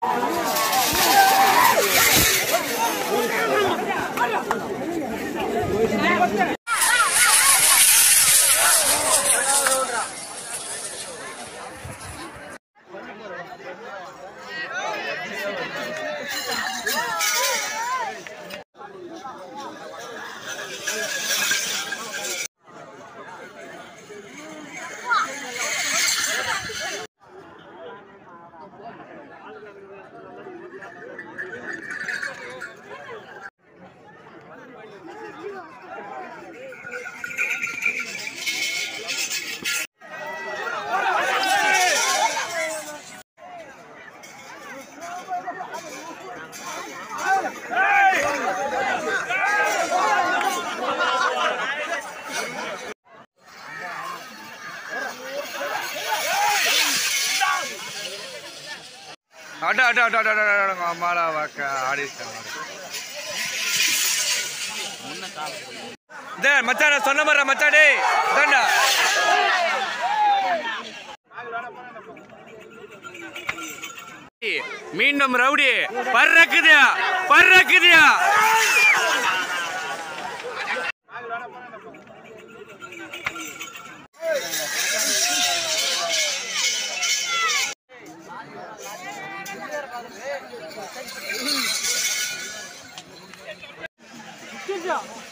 அட அட அட அட அட அட அம்மாடா வாக்க ஆடிட்டாங்க டே மச்சான் நான் சொன்ன மாதிரி மச்சான் டேய் தாண்டா மீண்டும் ரவுடி பறக்குதியா பறக்குதியா Good job.